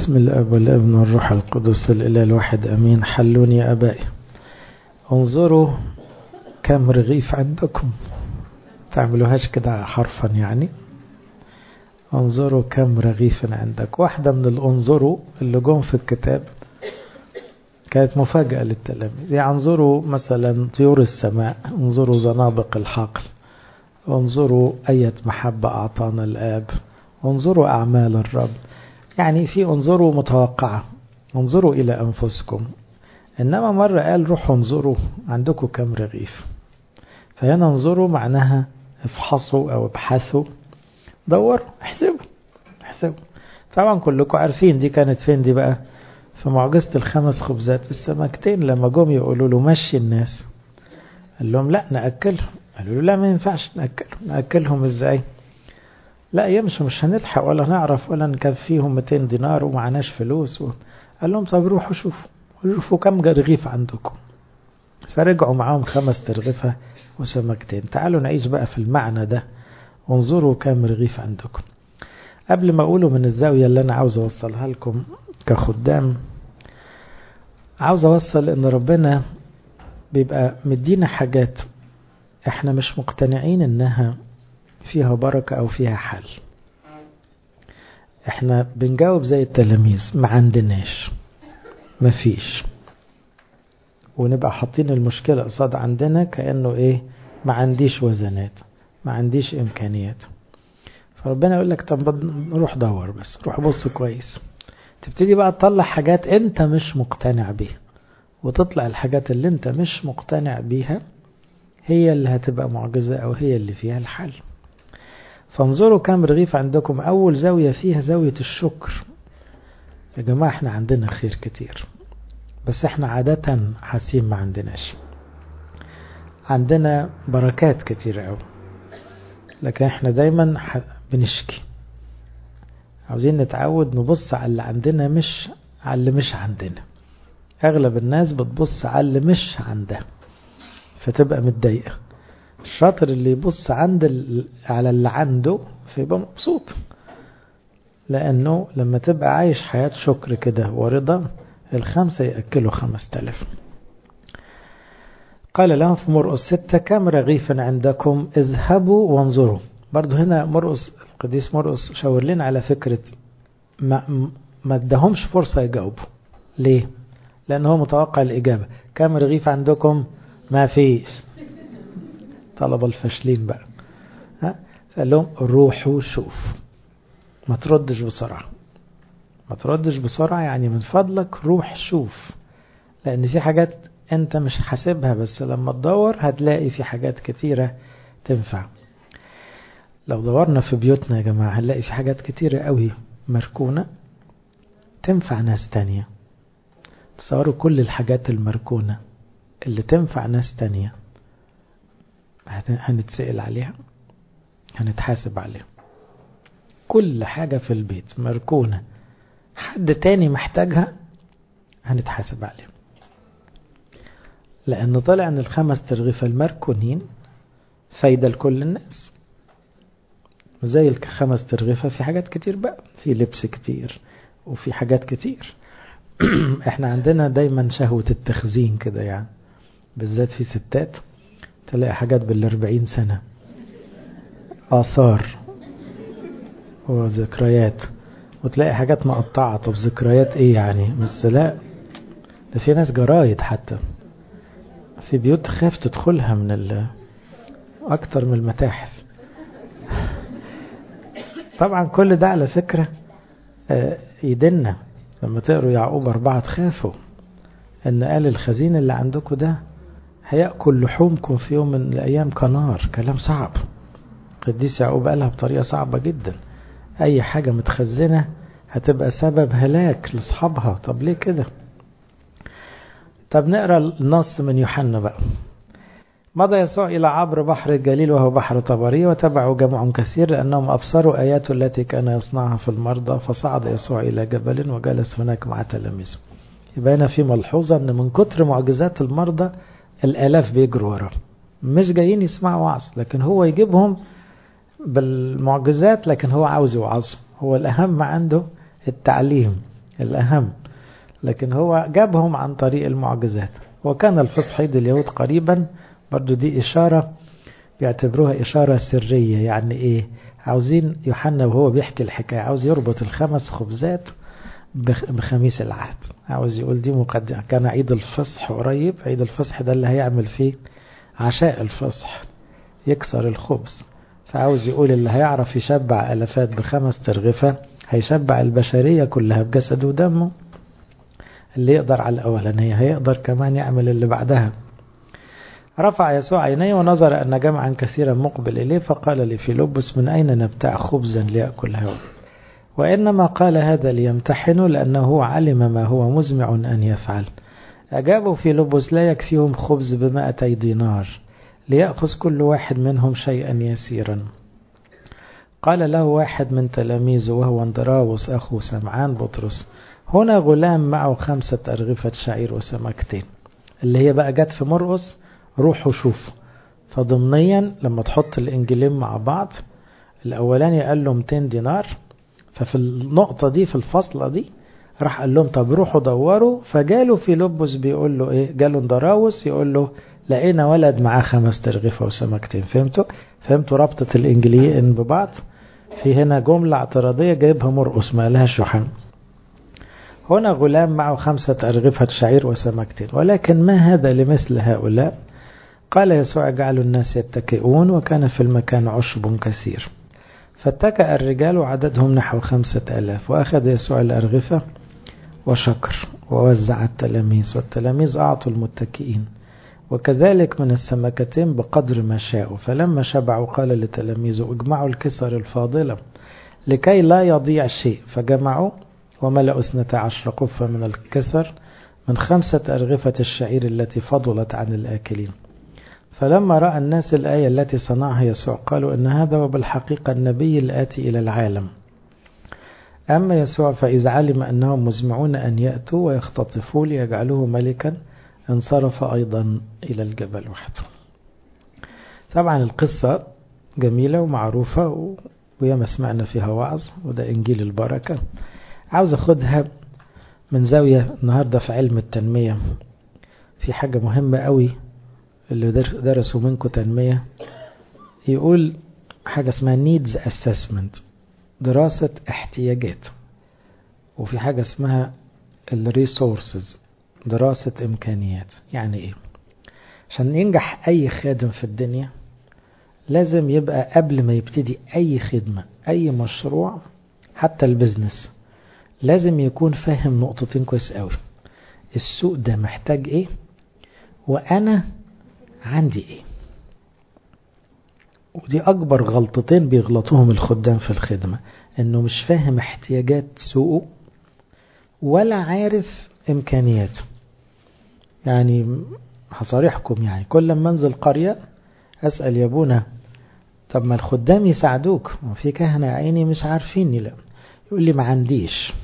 بسم الأب والابن والروح القدس الإله الواحد أمين حلوني يا أبائي انظروا كم رغيف عندكم تعملوهاش كده حرفا يعني انظروا كم رغيف عندك واحدة من الانظروا اللي جم في الكتاب كانت مفاجأة للتلاميذ يعني انظروا مثلا طيور السماء انظروا زنابق الحقل انظروا أية محبة أعطانا الآب انظروا أعمال الرب يعني في انظروا متوقعة انظروا إلى أنفسكم إنما مرة قال روحوا انظروا عندكم كم رغيف فهنا انظروا معناها افحصوا أو ابحثوا دوروا احسبوا احسبوا طبعا كلكم عارفين دي كانت فين دي بقى في معجزة الخمس خبزات السمكتين لما جم يقولوا له مشي الناس قال لهم لا نأكلهم قالوا له لا ما ينفعش نأكلهم نأكلهم ازاي لا يمشوا مش هنلحق ولا نعرف ولا نكفيهم 200 دينار ومعناش فلوس و... قال لهم طب روحوا شوفوا شوفوا كم رغيف عندكم فرجعوا معاهم خمس ترغيفة وسمكتين تعالوا نعيش بقى في المعنى ده وانظروا كم رغيف عندكم قبل ما أقوله من الزاوية اللي أنا عاوز أوصلها لكم كخدام عاوز أوصل إن ربنا بيبقى مدينا حاجات احنا مش مقتنعين انها فيها بركة او فيها حل احنا بنجاوب زي التلاميذ ما عندناش ما فيش ونبقى حاطين المشكلة قصاد عندنا كأنه ايه ما عنديش وزنات ما عنديش امكانيات فربنا يقول لك طب روح دور بس روح بص كويس تبتدي بقى تطلع حاجات انت مش مقتنع بيها وتطلع الحاجات اللي انت مش مقتنع بيها هي اللي هتبقى معجزة او هي اللي فيها الحل فانظروا كم رغيف عندكم اول زاوية فيها زاوية الشكر يا جماعة احنا عندنا خير كتير بس احنا عادة حاسين ما عندناش عندنا بركات كتير قوي لكن احنا دايما بنشكي عاوزين نتعود نبص على اللي عندنا مش على اللي مش عندنا اغلب الناس بتبص على اللي مش عندها فتبقى متضايقه الشاطر اللي يبص عند ال... على اللي عنده فيبقى مبسوط لانه لما تبقى عايش حياة شكر كده ورضا الخمسة يأكلوا خمس تلاف قال لهم في مرقس ستة كم رغيفا عندكم اذهبوا وانظروا برضو هنا مرقس القديس مرقس شاور لنا على فكرة ما, ما ادهمش فرصة يجاوبوا ليه لأن هو متوقع الإجابة كم رغيف عندكم ما فيش طلب الفاشلين بقى ها قال لهم روحوا شوف ما تردش بسرعة ما تردش بسرعة يعني من فضلك روح شوف لأن في حاجات أنت مش حاسبها بس لما تدور هتلاقي في حاجات كتيرة تنفع لو دورنا في بيوتنا يا جماعة هنلاقي في حاجات كتيرة قوي مركونة تنفع ناس تانية تصوروا كل الحاجات المركونة اللي تنفع ناس تانية هنتسأل عليها هنتحاسب عليها كل حاجة في البيت مركونة حد تاني محتاجها هنتحاسب عليها لأن طلع أن الخمس ترغيفة المركونين فايدة لكل الناس زي الخمس ترغيفة في حاجات كتير بقى في لبس كتير وفي حاجات كتير احنا عندنا دايما شهوة التخزين كده يعني بالذات في ستات تلاقي حاجات بالاربعين سنة آثار وذكريات وتلاقي حاجات مقطعة طب ذكريات ايه يعني بس لا ده في ناس جرايد حتى في بيوت خاف تدخلها من ال أكتر من المتاحف طبعا كل ده على فكرة يدنا لما تقروا يعقوب أربعة تخافوا إن قال الخزين اللي عندكم ده هيأكل لحومكم في يوم من الأيام كنار كلام صعب قديس يعقوب قالها بطريقة صعبة جدا أي حاجة متخزنة هتبقى سبب هلاك لأصحابها طب ليه كده طب نقرأ النص من يوحنا بقى مضى يسوع إلى عبر بحر الجليل وهو بحر طبري وتبعه جمع كثير لأنهم أبصروا آيات التي كان يصنعها في المرضى فصعد يسوع إلى جبل وجلس هناك مع تلاميذه يبقى هنا في ملحوظة أن من كتر معجزات المرضى الآلاف بيجروا وراه مش جايين يسمعوا وعظ لكن هو يجيبهم بالمعجزات لكن هو عاوز يوعظ هو الأهم عنده التعليم الأهم لكن هو جابهم عن طريق المعجزات وكان الفصح عيد اليهود قريبا برضو دي إشارة بيعتبروها إشارة سرية يعني إيه عاوزين يوحنا وهو بيحكي الحكاية عاوز يربط الخمس خبزات بخميس العهد عاوز يقول دي مقدمة كان عيد الفصح قريب عيد الفصح ده اللي هيعمل فيه عشاء الفصح يكسر الخبز فعاوز يقول اللي هيعرف يشبع ألفات بخمس ترغفة هيشبع البشرية كلها بجسده ودمه اللي يقدر على الأولانية هيقدر كمان يعمل اللي بعدها رفع يسوع عينيه ونظر أن جمعا كثيرا مقبل إليه فقال لفيلبس من أين نبتاع خبزا ليأكل هؤلاء وإنما قال هذا ليمتحنه لأنه علم ما هو مزمع أن يفعل أجابوا فيلبس لا يكفيهم خبز بمائتي دينار ليأخذ كل واحد منهم شيئا يسيرا قال له واحد من تلاميذه وهو اندراوس أخو سمعان بطرس هنا غلام معه خمسة أرغفة شعير وسمكتين اللي هي بقى جت في مرقس روحوا شوفوا فضمنيا لما تحط الإنجيلين مع بعض الأولاني قال له 200 دينار ففي النقطة دي في الفصلة دي راح قال لهم طب روحوا دوروا فجاله في لبس بيقول له ايه جاله اندراوس يقول له لقينا ولد معاه خمس ترغفة وسمكتين فهمتوا فهمتوا ربطة الانجليين ببعض في هنا جملة اعتراضية جايبها مرقس ما لهاش يوحنا هنا غلام معه خمسة أرغفة شعير وسمكتين ولكن ما هذا لمثل هؤلاء قال يسوع اجعلوا الناس يتكئون وكان في المكان عشب كثير فاتكأ الرجال وعددهم نحو خمسة ألاف وأخذ يسوع الأرغفة وشكر ووزع التلاميذ والتلاميذ أعطوا المتكئين وكذلك من السمكتين بقدر ما شاءوا فلما شبعوا قال لتلاميذه اجمعوا الكسر الفاضلة لكي لا يضيع شيء فجمعوا وملأوا اثنتا عشر قفة من الكسر من خمسة أرغفة الشعير التي فضلت عن الآكلين فلما رأى الناس الآية التي صنعها يسوع قالوا إن هذا وبالحقيقة النبي الآتي إلى العالم أما يسوع فإذا علم أنهم مزمعون أن يأتوا ويختطفوا ليجعلوه ملكا انصرف أيضا إلى الجبل وحده طبعا القصة جميلة ومعروفة وياما سمعنا فيها وعظ وده إنجيل البركة عاوز أخدها من زاوية النهاردة في علم التنمية في حاجة مهمة قوي اللي درسوا منكم تنمية يقول حاجة اسمها needs assessment دراسة احتياجات وفي حاجة اسمها الريسورسز دراسة إمكانيات يعني إيه عشان ينجح أي خادم في الدنيا لازم يبقى قبل ما يبتدي أي خدمة أي مشروع حتى البزنس لازم يكون فاهم نقطتين كويس قوي السوق ده محتاج ايه وانا عندي ايه ودي اكبر غلطتين بيغلطوهم الخدام في الخدمة انه مش فاهم احتياجات سوقه ولا عارف امكانياته يعني هصارحكم يعني كل ما انزل قرية اسأل يا ابونا طب ما الخدام يساعدوك وفي كهنة عيني مش عارفيني لا يقول لي ما عنديش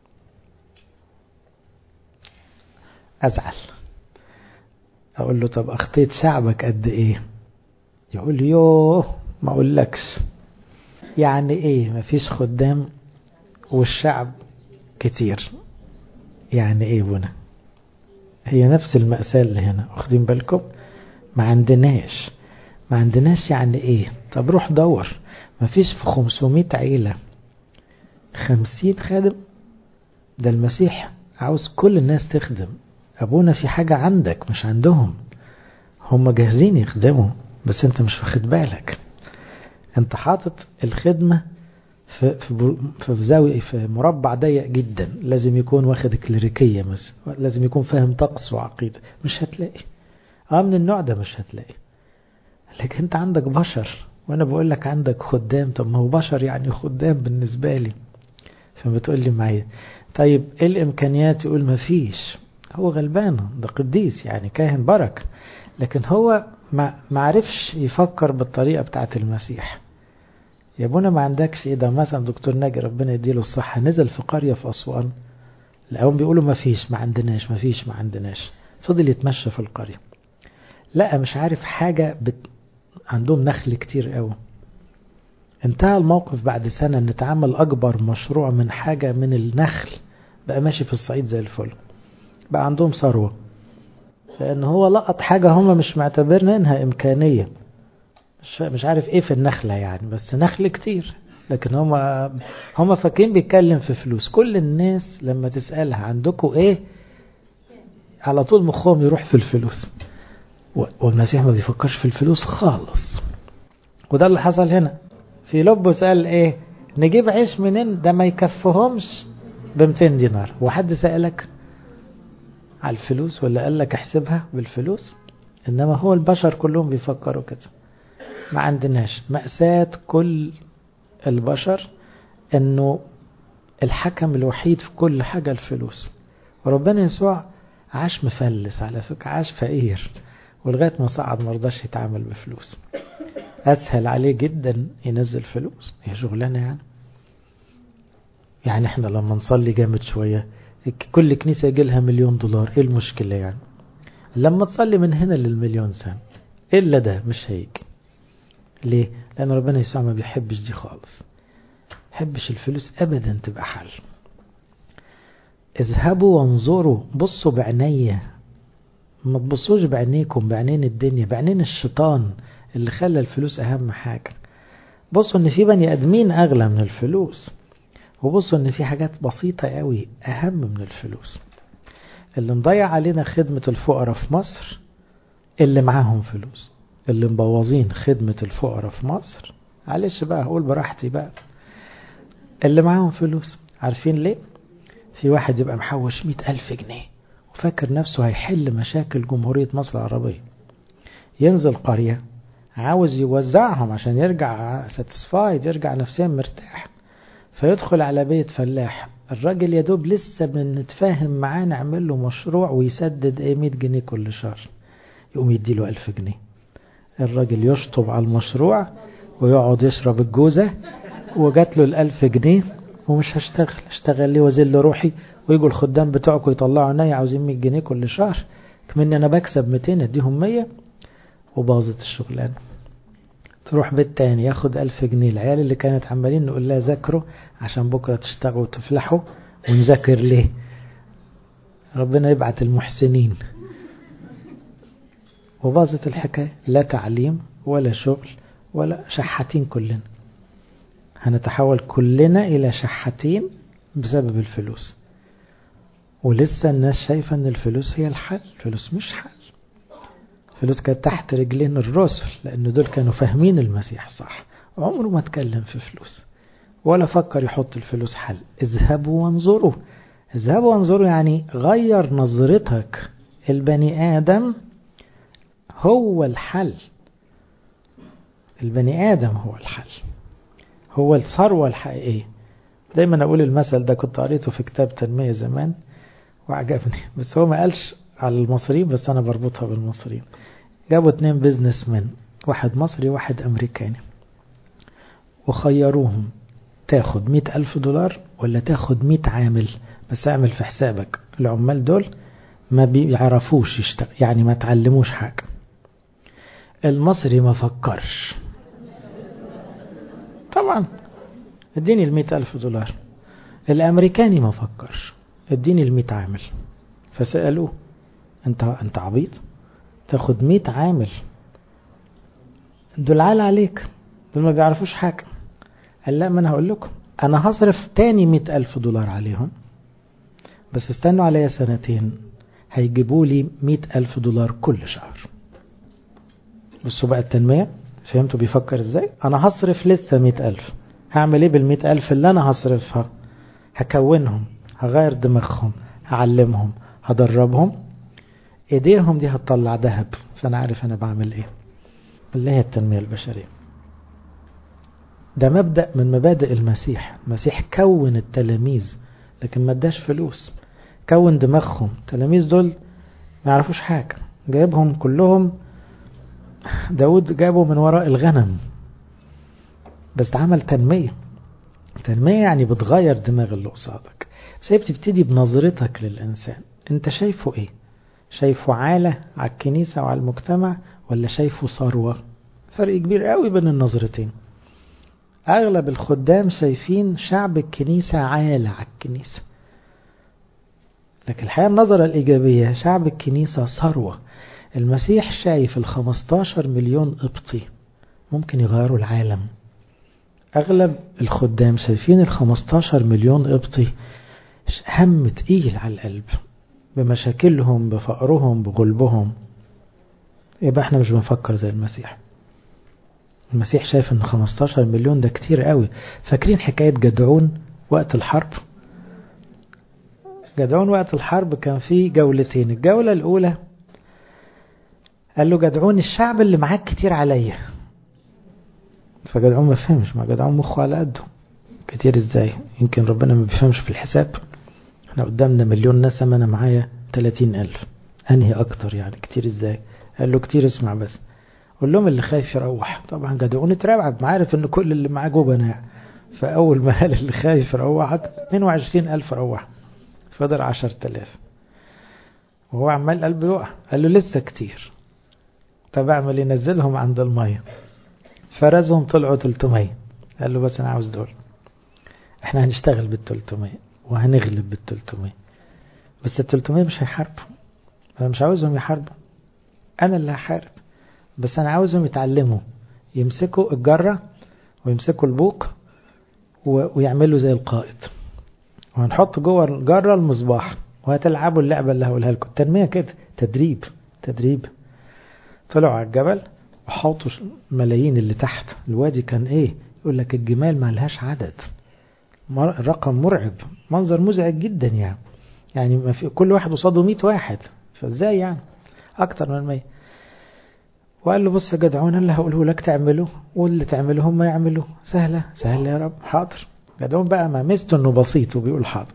أزعل أقول له طب أخطيت شعبك قد إيه يقول لي يوه ما أقولكش يعني إيه مفيش خدام والشعب كتير يعني إيه بنا هي نفس المأساة اللي هنا واخدين بالكم ما عندناش ما عندناش يعني إيه طب روح دور مفيش في 500 عيلة خمسين خادم ده المسيح عاوز كل الناس تخدم أبونا في حاجة عندك مش عندهم هم جاهزين يخدموا بس انت مش واخد بالك انت حاطط الخدمة في, في, في زاوية في مربع ضيق جدا لازم يكون واخد كليريكية مثلا لازم يكون فاهم طقس وعقيدة مش هتلاقي اه من النوع ده مش هتلاقي لكن انت عندك بشر وانا بقول لك عندك خدام طب ما هو بشر يعني خدام بالنسبة لي فبتقول لي معايا طيب ايه الامكانيات يقول ما فيش هو غلبان ده قديس يعني كاهن بركة لكن هو ما معرفش يفكر بالطريقة بتاعت المسيح يا ابونا ما عندكش ايه ده مثلا دكتور ناجي ربنا يديله الصحة نزل في قرية في أسوان الأول بيقولوا ما فيش ما عندناش ما فيش ما عندناش فضل يتمشى في القرية لا مش عارف حاجة بت... عندهم نخل كتير قوي انتهى الموقف بعد سنة ان اتعمل أكبر مشروع من حاجة من النخل بقى ماشي في الصعيد زي الفل بقى عندهم ثروة لأن هو لقط حاجة هم مش معتبرين إنها إمكانية مش مش عارف إيه في النخلة يعني بس نخل كتير لكن هم هم فاكرين بيتكلم في فلوس كل الناس لما تسألها عندكم إيه على طول مخهم يروح في الفلوس والمسيح ما بيفكرش في الفلوس خالص وده اللي حصل هنا في لبه سأل ايه نجيب عيش منين ده ما يكفهمش ب 200 دينار وحد سألك على الفلوس ولا قال لك احسبها بالفلوس انما هو البشر كلهم بيفكروا كده ما عندناش مأساة كل البشر انه الحكم الوحيد في كل حاجة الفلوس وربنا يسوع عاش مفلس على فكرة عاش فقير ولغاية ما صعد مرضاش يتعامل بفلوس أسهل عليه جدا ينزل فلوس هي شغلانة يعني يعني احنا لما نصلي جامد شوية كل كنيسة يجي لها مليون دولار ايه المشكلة يعني لما تصلي من هنا للمليون سنة إلا ده مش هيجي ليه لأن ربنا يسوع ما بيحبش دي خالص يحبش الفلوس أبدا تبقى حل اذهبوا وانظروا بصوا بعينيا ما تبصوش بعينيكم بعينين الدنيا بعينين الشيطان اللي خلى الفلوس أهم حاجة بصوا ان في بني ادمين اغلى من الفلوس وبصوا ان في حاجات بسيطة قوي اهم من الفلوس اللي مضيع علينا خدمة الفقراء في مصر اللي معاهم فلوس اللي مبوظين خدمة الفقراء في مصر معلش بقى هقول براحتي بقى اللي معاهم فلوس عارفين ليه في واحد يبقى محوش مئة ألف جنيه وفاكر نفسه هيحل مشاكل جمهورية مصر العربية ينزل قرية عاوز يوزعهم عشان يرجع ساتسفايد يرجع نفسيا مرتاح فيدخل على بيت فلاح الراجل يا دوب لسه بنتفاهم معاه نعمل له مشروع ويسدد ايه 100 جنيه كل شهر يقوم يديله 1000 جنيه الراجل يشطب على المشروع ويقعد يشرب الجوزة وجات له الألف جنيه ومش هشتغل اشتغل لي وزل روحي ويجوا الخدام بتوعكم يطلعوا عينيا عاوزين 100 جنيه كل شهر كمان انا بكسب 200 اديهم 100 وباظت الشغلانه تروح بيت تاني ياخد ألف جنيه العيال اللي كانت عمالين نقول لها ذاكروا عشان بكرة تشتغلوا وتفلحوا ونذاكر ليه ربنا يبعت المحسنين وباظت الحكاية لا تعليم ولا شغل ولا شحاتين كلنا هنتحول كلنا إلى شحاتين بسبب الفلوس ولسه الناس شايفة ان الفلوس هي الحل الفلوس مش حل الفلوس كانت تحت رجلين الرسل لأن دول كانوا فاهمين المسيح صح عمره ما اتكلم في فلوس ولا فكر يحط الفلوس حل اذهبوا وانظروا اذهبوا وانظروا يعني غير نظرتك البني آدم هو الحل البني آدم هو الحل هو الثروة الحقيقية دايما أقول المثل ده كنت قريته في كتاب تنمية زمان وعجبني بس هو ما قالش على المصريين بس أنا بربطها بالمصريين جابوا اتنين بيزنس مان واحد مصري واحد أمريكاني وخيروهم تاخد مئة ألف دولار ولا تاخد مئة عامل بس اعمل في حسابك العمال دول ما بيعرفوش يشتغل يعني ما تعلموش حاجة المصري ما فكرش طبعا اديني المئة ألف دولار الأمريكاني ما فكرش اديني المئة عامل فسألوه انت انت عبيط تاخد مئة عامل دول عال عليك دول ما بيعرفوش حاجة قال لا ما انا هقول لكم انا هصرف تاني مئة ألف دولار عليهم بس استنوا عليا سنتين هيجيبوا لي مئة ألف دولار كل شهر بصوا بقى التنمية فهمتوا بيفكر ازاي انا هصرف لسه مئة ألف هعمل ايه بالمئة ألف اللي انا هصرفها هكونهم هغير دماغهم هعلمهم هدربهم ايديهم دي هتطلع ذهب فانا عارف انا بعمل ايه اللي هي التنمية البشرية ده مبدأ من مبادئ المسيح المسيح كون التلاميذ لكن ما اداش فلوس كون دماغهم التلاميذ دول ما يعرفوش حاجة جايبهم كلهم داود جابه من وراء الغنم بس عمل تنمية تنمية يعني بتغير دماغ اللي قصادك بس هي بتبتدي بنظرتك للإنسان انت شايفه ايه شايفه عالة على الكنيسة وعلى المجتمع ولا شايفه ثروة فرق كبير قوي بين النظرتين أغلب الخدام شايفين شعب الكنيسة عالة على الكنيسة لكن الحقيقة النظرة الإيجابية شعب الكنيسة ثروة المسيح شايف ال 15 مليون قبطي ممكن يغيروا العالم أغلب الخدام شايفين ال 15 مليون قبطي هم تقيل على القلب بمشاكلهم بفقرهم بغلبهم يبقى احنا مش بنفكر زي المسيح المسيح شايف ان 15 مليون ده كتير قوي فاكرين حكاية جدعون وقت الحرب جدعون وقت الحرب كان في جولتين الجولة الأولى قال له جدعون الشعب اللي معاك كتير عليا فجدعون ما فهمش ما جدعون مخه على قده كتير ازاي يمكن ربنا ما بيفهمش في الحساب احنا قدامنا مليون نسمة انا معايا 30 ألف انهي اكتر يعني كتير ازاي قال له كتير اسمع بس قول لهم اللي خايف يروح طبعا جدعون اترعب ما عارف ان كل اللي معاه جبناء فاول ما قال اللي خايف يروح 22 ألف روح فضل 10000 وهو عمال قلبه يقع قال له لسه كتير طب اعمل ينزلهم عند المية فرزهم طلعوا 300 قال له بس انا عاوز دول احنا هنشتغل بال 300 وهنغلب بال 300 بس ال 300 مش هيحاربوا انا مش عاوزهم يحاربوا انا اللي هحارب بس انا عاوزهم يتعلموا يمسكوا الجرة ويمسكوا البوق ويعملوا زي القائد وهنحط جوه الجرة المصباح وهتلعبوا اللعبة اللي هقولها لكم التنمية كده تدريب تدريب طلعوا على الجبل وحطوا ملايين اللي تحت الوادي كان ايه يقول لك الجمال ما لهاش عدد رقم مرعب منظر مزعج جدا يعني يعني ما في كل واحد قصاده 100 واحد فازاي يعني اكتر من 100 وقال له بص يا جدعون اللي هقوله لك تعمله واللي تعمله هم يعملوا سهلة سهلة يا رب حاضر جدعون بقى ما ميزته انه بسيط وبيقول حاضر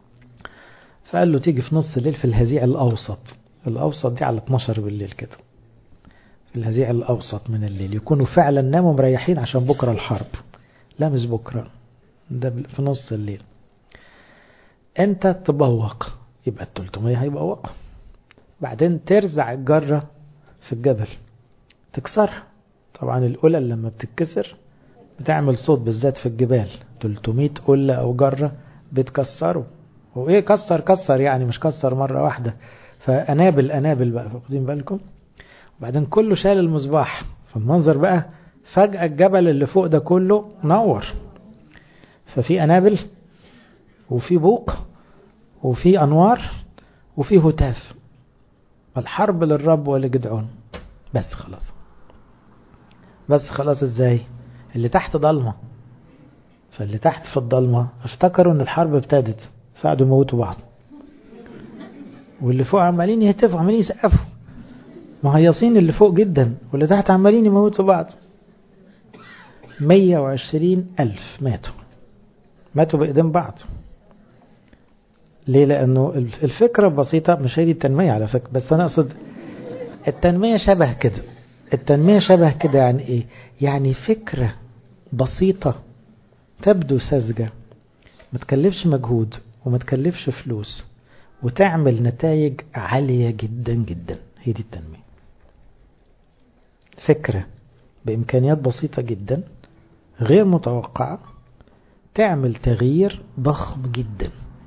فقال له تيجي في نص الليل في الهزيع الاوسط الاوسط دي على 12 بالليل كده في الهزيع الاوسط من الليل يكونوا فعلا ناموا مريحين عشان بكرة الحرب لا مش بكرة ده في نص الليل انت تبوق يبقى ال 300 هيبوقوا بعدين ترزع الجرة في الجبل تكسرها طبعا القلل لما بتتكسر بتعمل صوت بالذات في الجبال 300 قلة أو جرة بتكسره وإيه كسر كسر يعني مش كسر مرة واحدة فأنابل أنابل بقى واخدين بالكم وبعدين كله شال المصباح فالمنظر بقى فجأة الجبل اللي فوق ده كله نور ففي أنابل وفي بوق وفي أنوار وفي هتاف الحرب للرب ولجدعون بس خلاص بس خلاص ازاي اللي تحت ضلمة فاللي تحت في الضلمة افتكروا ان الحرب ابتدت فقعدوا يموتوا بعض واللي فوق عمالين يهتفوا عمالين يسقفوا مهيصين اللي فوق جدا واللي تحت عمالين يموتوا بعض 120 ألف ماتوا ماتوا بإيدين بعض ليه لأنه الفكرة بسيطة مش هي دي التنمية على فكرة بس أنا أقصد التنمية شبه كده التنمية شبه كده يعني إيه يعني فكرة بسيطة تبدو ساذجة ما تكلفش مجهود وما تكلفش فلوس وتعمل نتائج عالية جدا جدا هي دي التنمية فكرة بإمكانيات بسيطة جدا غير متوقعة تعمل تغيير ضخم جدا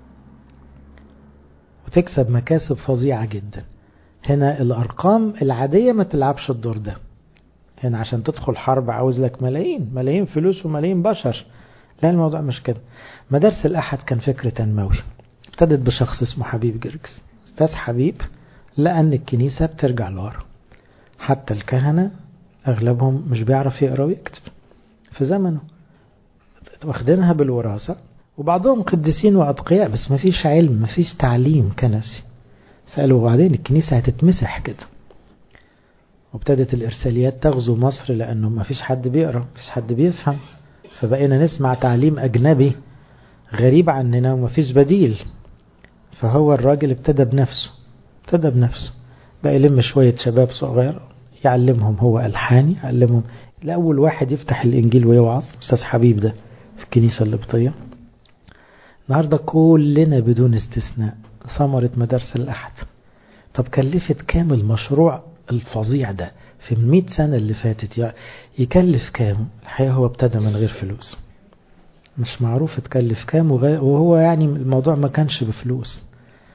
وتكسب مكاسب فظيعة جدا هنا الأرقام العادية ما تلعبش الدور ده هنا عشان تدخل حرب عاوز لك ملايين ملايين فلوس وملايين بشر لا الموضوع مش كده مدارس الأحد كان فكر تنموي ابتدت بشخص اسمه حبيب جرجس استاذ حبيب لقى ان الكنيسة بترجع لورا حتى الكهنة أغلبهم مش بيعرف يقرأ ويكتب في زمنه واخدينها بالوراثة وبعضهم قديسين وأتقياء بس ما فيش علم ما فيش تعليم كنسي سألوا وبعدين الكنيسة هتتمسح كده وابتدت الإرساليات تغزو مصر لأنه ما فيش حد بيقرأ ما فيش حد بيفهم فبقينا نسمع تعليم أجنبي غريب عننا وما فيش بديل فهو الراجل ابتدى بنفسه ابتدى بنفسه بقى يلم شوية شباب صغير يعلمهم هو ألحان يعلمهم الأول واحد يفتح الإنجيل ويوعظ أستاذ حبيب ده في الكنيسة القبطية النهاردة كلنا بدون استثناء ثمرة مدارس الأحد طب كلفت كام المشروع الفظيع ده في المئة سنة اللي فاتت يكلف كام الحقيقة هو ابتدى من غير فلوس مش معروف اتكلف كام وهو يعني الموضوع ما كانش بفلوس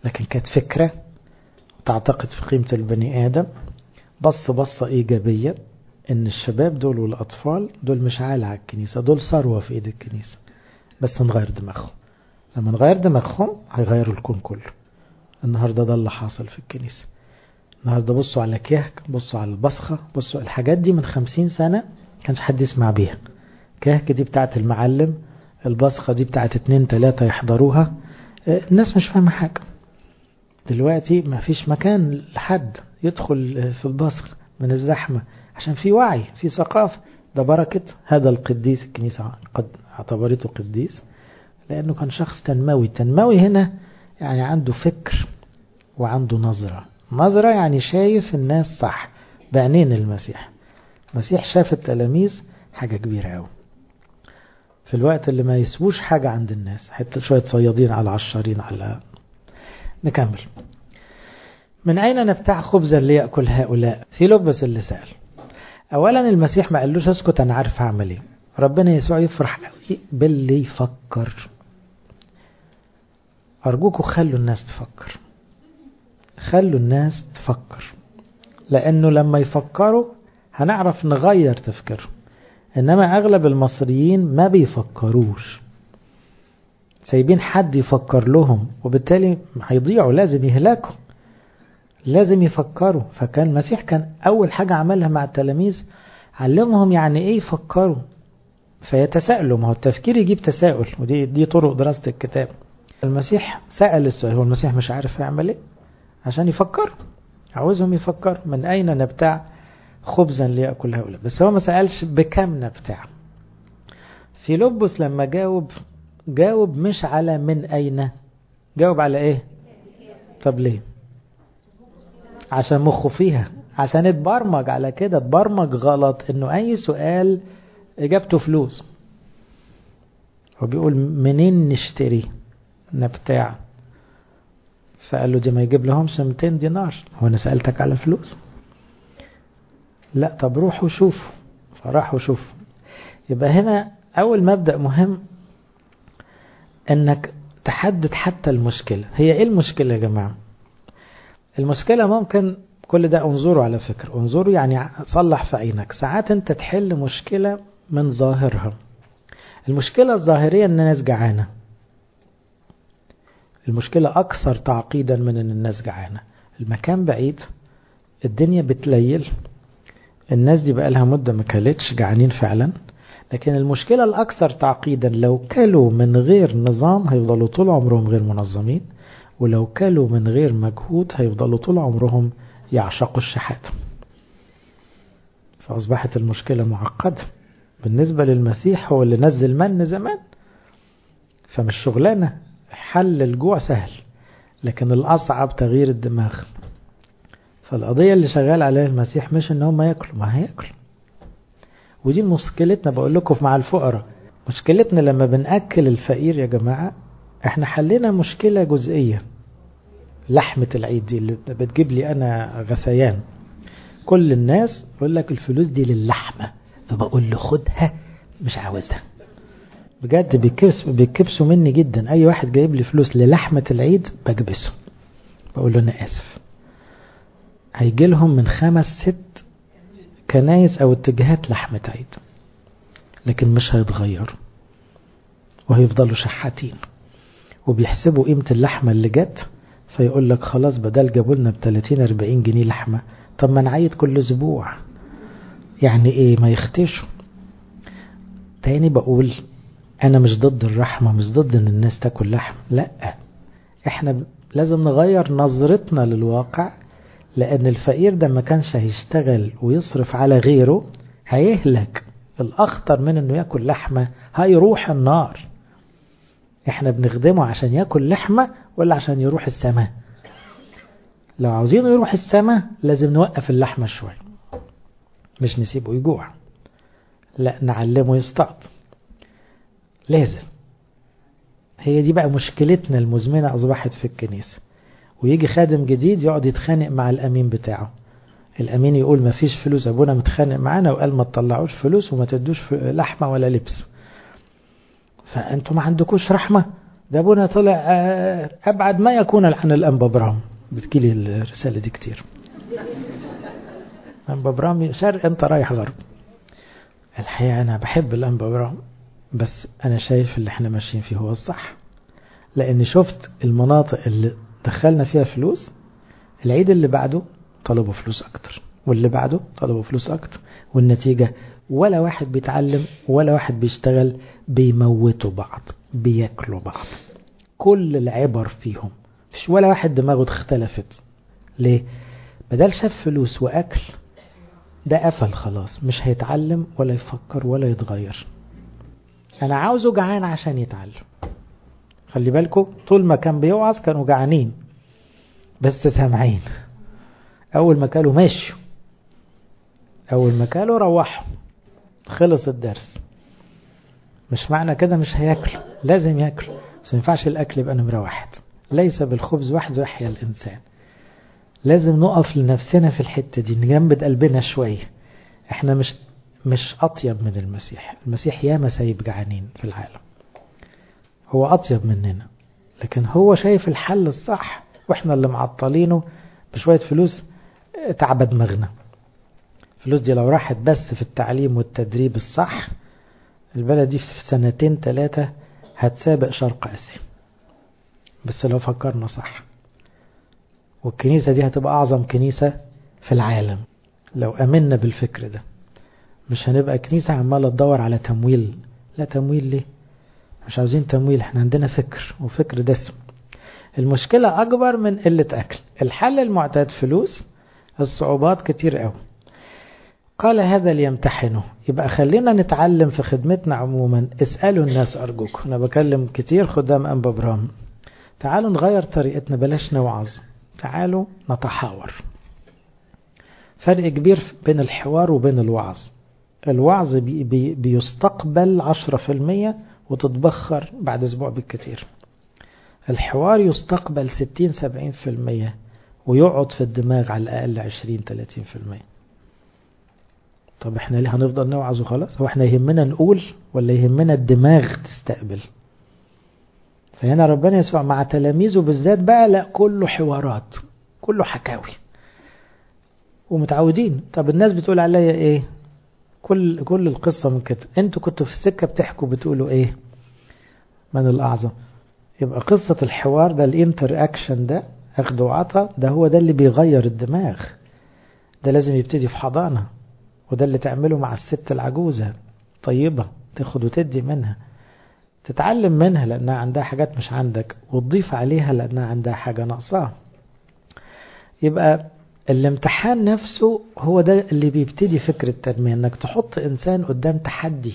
لكن كانت فكرة تعتقد في قيمة البني آدم بص بصة إيجابية إن الشباب دول والأطفال دول مش عالة على الكنيسة دول ثروة في إيد الكنيسة بس نغير دماغهم لما نغير دماغهم هيغيروا الكون كله النهاردة ده اللي حاصل في الكنيسة النهاردة بصوا على كهك بصوا على البصخة بصوا الحاجات دي من خمسين سنة كانش حد يسمع بيها كهك دي بتاعت المعلم البصخة دي بتاعت اتنين تلاتة يحضروها الناس مش فاهمة حاجة دلوقتي ما فيش مكان لحد يدخل في البصخ من الزحمة عشان في وعي في ثقافة ده بركة هذا القديس الكنيسة قد اعتبرته قديس لأنه كان شخص تنموي تنموي هنا يعني عنده فكر وعنده نظرة نظرة يعني شايف الناس صح بعينين المسيح المسيح شاف التلاميذ حاجة كبيرة قوي في الوقت اللي ما يسووش حاجة عند الناس حتى شوية صيادين على عشارين على نكمل من أين نبتاع خبزا ليأكل هؤلاء في لبس اللي سأل أولا المسيح ما قالوش اسكت أنا عارف هعمل إيه ربنا يسوع يفرح قوي باللي يفكر أرجوكم خلوا الناس تفكر خلوا الناس تفكر لأنه لما يفكروا هنعرف نغير تفكيرهم إنما أغلب المصريين ما بيفكروش سايبين حد يفكر لهم وبالتالي هيضيعوا لازم يهلكوا لازم يفكروا فكان المسيح كان أول حاجة عملها مع التلاميذ علمهم يعني إيه يفكروا فيتساءلوا ما هو التفكير يجيب تساؤل ودي دي طرق دراسة الكتاب المسيح سأل السؤال هو المسيح مش عارف يعمل ايه عشان يفكر عاوزهم يفكر من أين نبتاع خبزا ليأكل هؤلاء بس هو ما سألش بكم نبتاع في لبس لما جاوب جاوب مش على من أين جاوب على ايه طب ليه عشان مخه فيها عشان اتبرمج على كده اتبرمج غلط انه اي سؤال اجابته فلوس هو بيقول منين نشتري نبتاع فقال له دي ما يجيب لهمش 200 دينار هو انا سألتك على فلوس لا طب روحوا شوفوا فراحوا شوفوا يبقى هنا اول مبدأ مهم انك تحدد حتى المشكلة هي ايه المشكلة يا جماعة المشكلة ممكن كل ده انظروا على فكرة انظروا يعني صلح في عينك ساعات انت تحل مشكلة من ظاهرها المشكلة الظاهرية ان الناس جعانة المشكلة اكثر تعقيدا من ان الناس جعانة المكان بعيد الدنيا بتليل الناس دي بقى لها مدة ما كلتش جعانين فعلا لكن المشكلة الأكثر تعقيدا لو كلوا من غير نظام هيفضلوا طول عمرهم غير منظمين ولو كلوا من غير مجهود هيفضلوا طول عمرهم يعشقوا الشحات فأصبحت المشكلة معقدة بالنسبة للمسيح هو اللي نزل من زمان فمش شغلانة حل الجوع سهل لكن الأصعب تغيير الدماغ فالقضية اللي شغال عليها المسيح مش ان هم ياكلوا ما هياكلوا ودي مشكلتنا بقول لكم مع الفقراء مشكلتنا لما بنأكل الفقير يا جماعة احنا حلينا مشكلة جزئية لحمة العيد دي اللي بتجيب لي انا غثيان كل الناس يقول لك الفلوس دي للحمة فبقول له خدها مش عاوزها بجد بيكبسوا بيكبسوا مني جدا اي واحد جايب لي فلوس للحمة العيد بكبسه بقول له انا اسف هيجي لهم من خمس ست كنايس او اتجاهات لحمة عيد لكن مش هيتغيروا وهيفضلوا شحاتين وبيحسبوا قيمة اللحمة اللي جت فيقول لك خلاص بدل جابوا لنا ب 30 40 جنيه لحمة طب ما نعيد كل اسبوع يعني ايه ما يختشوا تاني بقول انا مش ضد الرحمة مش ضد ان الناس تاكل لحم لا احنا لازم نغير نظرتنا للواقع لأن الفقير ده ما كانش هيشتغل ويصرف على غيره هيهلك الأخطر من أنه يأكل لحمة هيروح النار احنا بنخدمه عشان يأكل لحمة ولا عشان يروح السماء لو عاوزينه يروح السماء لازم نوقف اللحمة شوي مش نسيبه يجوع لا نعلمه يصطاد لازم هي دي بقى مشكلتنا المزمنة أصبحت في الكنيسة ويجي خادم جديد يقعد يتخانق مع الأمين بتاعه الأمين يقول ما فيش فلوس أبونا متخانق معانا وقال ما تطلعوش فلوس وما تدوش لحمة ولا لبس فأنتوا ما عندكوش رحمة ده ابونا طلع ابعد ما يكون عن الانبا برام بتجيلي الرسالة دي كتير انبا برام شرق انت رايح غرب الحقيقة انا بحب الانبا برام بس انا شايف اللي احنا ماشيين فيه هو الصح لاني شفت المناطق اللي دخلنا فيها فلوس العيد اللي بعده طلبوا فلوس اكتر واللي بعده طلبوا فلوس اكتر والنتيجة ولا واحد بيتعلم ولا واحد بيشتغل بيموتوا بعض بياكلوا بعض كل العبر فيهم مش ولا واحد دماغه اختلفت ليه بدل شاف فلوس واكل ده قفل خلاص مش هيتعلم ولا يفكر ولا يتغير انا عاوزه جعان عشان يتعلم خلي بالكم طول ما كان بيوعظ كانوا جعانين بس سامعين اول ما كانوا مشوا اول ما كانوا روحوا خلص الدرس مش معنى كده مش هياكل لازم ياكل بس ما ينفعش الاكل يبقى نمره واحد ليس بالخبز وحده يحيا الانسان لازم نقف لنفسنا في الحته دي نجمد قلبنا شويه احنا مش مش اطيب من المسيح المسيح ياما سايب جعانين في العالم هو اطيب مننا لكن هو شايف الحل الصح واحنا اللي معطلينه بشويه فلوس تعب دماغنا الفلوس دي لو راحت بس في التعليم والتدريب الصح البلد دي في سنتين ثلاثة هتسابق شرق آسيا بس لو فكرنا صح والكنيسة دي هتبقى أعظم كنيسة في العالم لو أمنا بالفكر ده مش هنبقى كنيسة عمالة تدور على تمويل لا تمويل ليه مش عاوزين تمويل احنا عندنا فكر وفكر دسم المشكلة أكبر من قلة أكل الحل المعتاد فلوس الصعوبات كتير قوي قال هذا ليمتحنه يبقى خلينا نتعلم في خدمتنا عموما اسألوا الناس أرجوكم أنا بكلم كتير خدام أنبا برام تعالوا نغير طريقتنا بلاش نوعظ تعالوا نتحاور فرق كبير بين الحوار وبين الوعظ الوعظ بي بي بيستقبل عشرة في المية وتتبخر بعد أسبوع بالكتير الحوار يستقبل ستين سبعين في المية ويقعد في الدماغ على الأقل عشرين تلاتين في المية طب احنا ليه هنفضل نوعظ وخلاص هو احنا يهمنا نقول ولا يهمنا الدماغ تستقبل فهنا ربنا يسوع مع تلاميذه بالذات بقى لا كله حوارات كله حكاوي ومتعودين طب الناس بتقول عليا ايه كل كل القصه من كده انتوا كنتوا في السكه بتحكوا بتقولوا ايه من الاعظم يبقى قصه الحوار ده الانتر اكشن ده اخد وعطا ده هو ده اللي بيغير الدماغ ده لازم يبتدي في حضانه وده اللي تعمله مع الست العجوزة طيبة تاخد وتدي منها تتعلم منها لأنها عندها حاجات مش عندك وتضيف عليها لأنها عندها حاجة ناقصاها يبقى الامتحان نفسه هو ده اللي بيبتدي فكرة التنمية انك تحط انسان قدام تحدي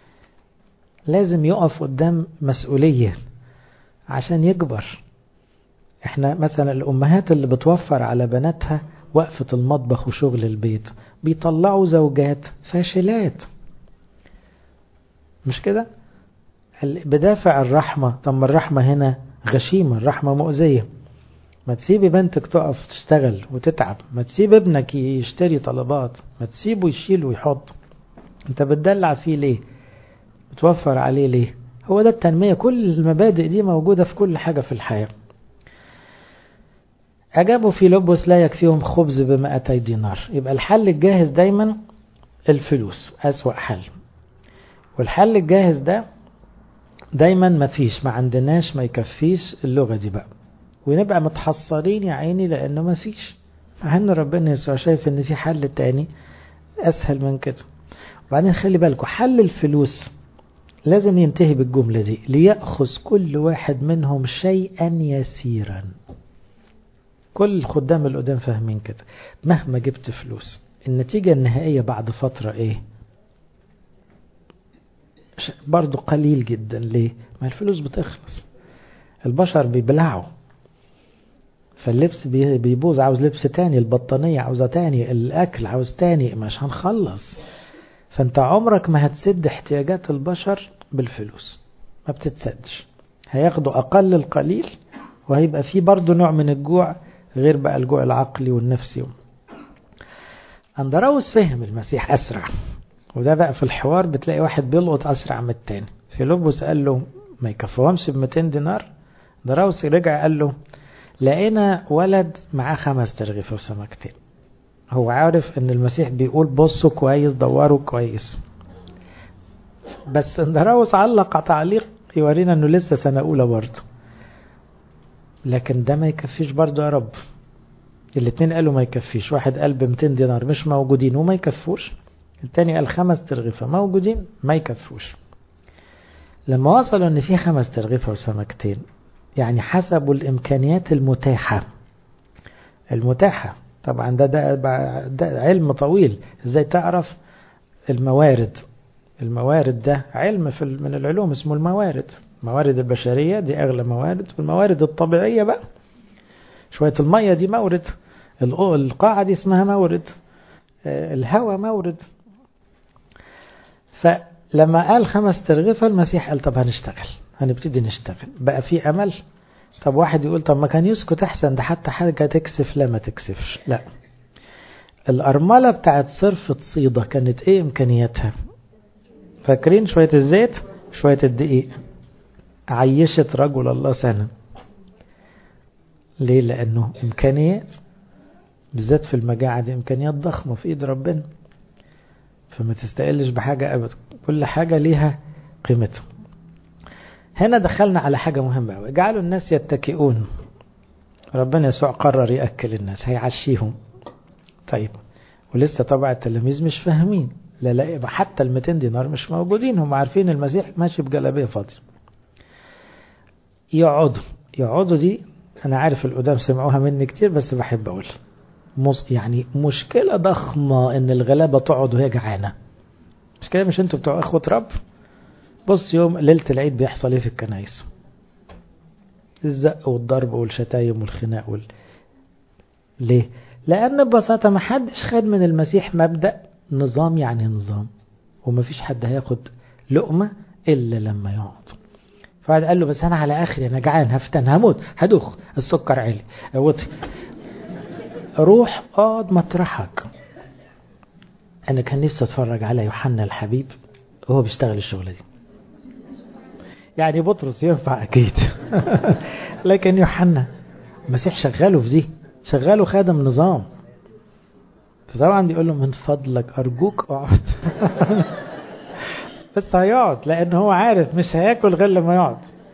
لازم يقف قدام مسؤولية عشان يكبر احنا مثلا الامهات اللي بتوفر على بناتها وقفة المطبخ وشغل البيت بيطلعوا زوجات فاشلات مش كده بدافع الرحمة طب الرحمة هنا غشيمة الرحمة مؤذية ما تسيبي بنتك تقف تشتغل وتتعب ما تسيب ابنك يشتري طلبات ما تسيبه يشيل ويحط انت بتدلع فيه ليه بتوفر عليه ليه هو ده التنمية كل المبادئ دي موجودة في كل حاجة في الحياة أجابوا في لبس لا يكفيهم خبز بمائتي دينار يبقى الحل الجاهز دايما الفلوس أسوأ حل والحل الجاهز ده دايما ما فيش ما عندناش ما يكفيش اللغة دي بقى ونبقى متحصرين يا عيني لأنه ما فيش مع ان ربنا يسوع شايف ان في حل تاني اسهل من كده وبعدين خلي بالكم حل الفلوس لازم ينتهي بالجملة دي ليأخذ كل واحد منهم شيئا يسيرا كل الخدام اللي قدام فاهمين كده مهما جبت فلوس النتيجة النهائية بعد فترة ايه برضو قليل جدا ليه ما الفلوس بتخلص البشر بيبلعوا فاللبس بيبوظ عاوز لبس تاني البطانية عاوزة تاني الأكل عاوز تاني مش هنخلص فانت عمرك ما هتسد احتياجات البشر بالفلوس ما بتتسدش هياخدوا أقل القليل وهيبقى في برضو نوع من الجوع غير بقى الجوع العقلي والنفسي أندراوس فهم المسيح أسرع وده بقى في الحوار بتلاقي واحد بيلقط أسرع من التاني فيلبس قال له ما يكفوهمش ب 200 دينار دراوسي رجع قال له لقينا ولد معاه خمس ترغيفة وسمكتين هو عارف ان المسيح بيقول بصوا كويس دوروا كويس بس اندراوس علق تعليق يورينا انه لسه سنة اولى برضه لكن ده ما يكفيش برضه يا رب الاتنين قالوا ما يكفيش واحد قال ب 200 دينار مش موجودين وما يكفوش التاني قال خمس ترغيفة موجودين ما يكفوش لما وصلوا ان في خمس ترغيفة وسمكتين يعني حسبوا الامكانيات المتاحة المتاحة طبعا ده, ده, ده علم طويل ازاي تعرف الموارد الموارد ده علم في من العلوم اسمه الموارد الموارد البشرية دي أغلى موارد والموارد الطبيعية بقى شوية المية دي مورد القاعة دي اسمها مورد الهواء مورد فلما قال خمس ترغيفة المسيح قال طب هنشتغل هنبتدي نشتغل بقى في أمل طب واحد يقول طب ما كان يسكت أحسن ده حتى حاجة تكسف لا ما تكسفش لا الأرملة بتاعت صرفة صيدة كانت إيه إمكانياتها فاكرين شوية الزيت شوية الدقيق عيشت رجل الله سنة ليه لأنه إمكانيات بالذات في المجاعة دي إمكانيات ضخمة في إيد ربنا فما تستقلش بحاجة أبدا كل حاجة ليها قيمتها هنا دخلنا على حاجة مهمة أوي اجعلوا الناس يتكئون ربنا يسوع قرر يأكل الناس هيعشيهم طيب ولسه طبعا التلاميذ مش فاهمين لا لا يبقى حتى ال 200 دينار مش موجودين هم عارفين المسيح ماشي بجلابيه فاضيه يقعدوا يقعدوا دي انا عارف القدام سمعوها مني كتير بس بحب اقول يعني مشكله ضخمه ان الغلابه تقعد وهي جعانه مش كده مش انتوا بتوع اخوه رب بص يوم ليله العيد بيحصل ايه في الكنايس الزق والضرب والشتايم والخناق وال... ليه لان ببساطه ما حدش خد من المسيح مبدا نظام يعني نظام ومفيش حد هياخد لقمة إلا لما يقعد فقعد قال له بس أنا على آخري أنا جعان هفتن هموت هدوخ السكر عالي وطي روح اقعد مطرحك أنا كان نفسي أتفرج على يوحنا الحبيب وهو بيشتغل الشغلة دي يعني بطرس ينفع أكيد لكن يوحنا المسيح شغاله في دي شغاله خادم نظام فطبعا بيقول له من فضلك أرجوك اقعد بس هيقعد لأن هو عارف مش هياكل غير لما يقعد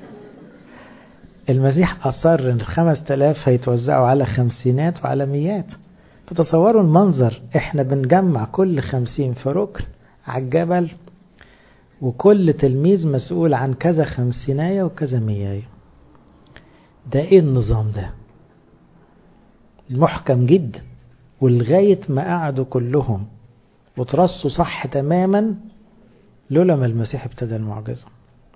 المسيح أصر إن الخمس تلاف هيتوزعوا على خمسينات وعلى ميات فتصوروا المنظر إحنا بنجمع كل خمسين في ركن على الجبل وكل تلميذ مسؤول عن كذا خمسيناية وكذا مياية ده إيه النظام ده محكم جدا ولغاية ما قعدوا كلهم وترصوا صح تماما لولا ما المسيح ابتدى المعجزة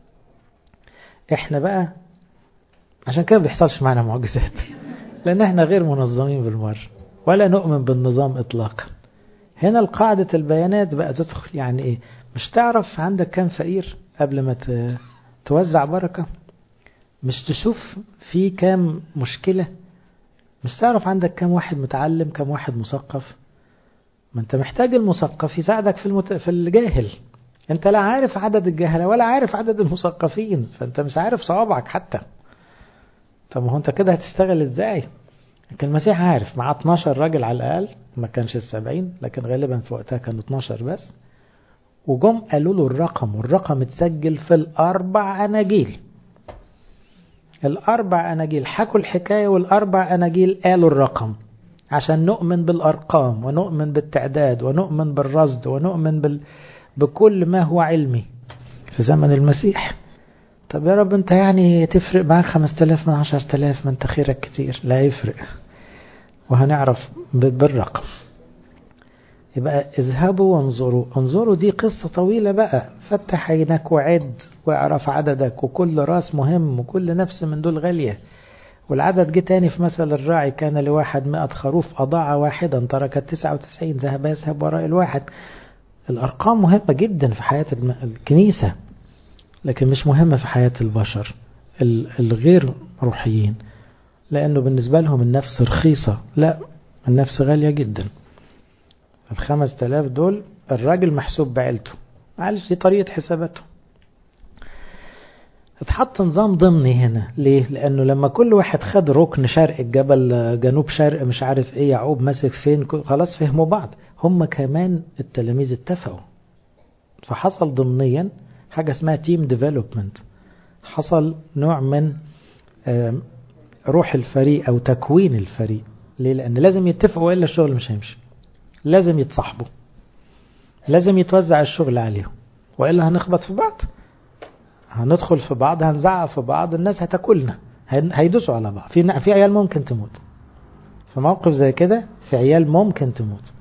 احنا بقى عشان كده بيحصلش معنا معجزات لان احنا غير منظمين بالمرة ولا نؤمن بالنظام اطلاقا هنا القاعدة البيانات بقى تدخل يعني ايه مش تعرف عندك كام فقير قبل ما توزع بركة مش تشوف في كام مشكلة مش تعرف عندك كم واحد متعلم كم واحد مثقف ما انت محتاج المثقف يساعدك في المت... في الجاهل انت لا عارف عدد الجهلة ولا عارف عدد المثقفين فانت مش عارف صوابعك حتى طب ما هو انت كده هتشتغل ازاي لكن المسيح عارف مع 12 راجل على الاقل ما كانش السبعين لكن غالبا في وقتها كانوا 12 بس وجم قالوا له الرقم والرقم اتسجل في الاربع اناجيل الأربع أناجيل حكوا الحكاية والأربع أناجيل قالوا الرقم عشان نؤمن بالأرقام ونؤمن بالتعداد ونؤمن بالرصد ونؤمن بال... بكل ما هو علمي في زمن المسيح طب يا رب انت يعني تفرق معاك خمس تلاف من عشر تلاف ما انت خيرك كتير لا يفرق وهنعرف بالرقم يبقى اذهبوا وانظروا انظروا دي قصة طويلة بقى فتح عينك وعد واعرف عددك وكل راس مهم وكل نفس من دول غالية والعدد جه تاني في مثل الراعي كان لواحد مئة خروف أضاع واحدا ترك التسعة وتسعين ذهب يذهب وراء الواحد الأرقام مهمة جدا في حياة الكنيسة لكن مش مهمة في حياة البشر الغير روحيين لأنه بالنسبة لهم النفس رخيصة لا النفس غالية جدا الخمس تلاف دول الراجل محسوب بعيلته معلش دي طريقة حساباته اتحط نظام ضمني هنا ليه لانه لما كل واحد خد ركن شرق الجبل جنوب شرق مش عارف ايه يعقوب ماسك فين خلاص فهموا بعض هم كمان التلاميذ اتفقوا فحصل ضمنيا حاجة اسمها تيم ديفلوبمنت حصل نوع من روح الفريق او تكوين الفريق ليه لان لازم يتفقوا والا الشغل مش هيمشي لازم يتصاحبوا لازم يتوزع الشغل عليهم والا هنخبط في بعض هندخل في بعض هنزعق في بعض الناس هتاكلنا هيدوسوا على بعض في في عيال ممكن تموت في موقف زي كده في عيال ممكن تموت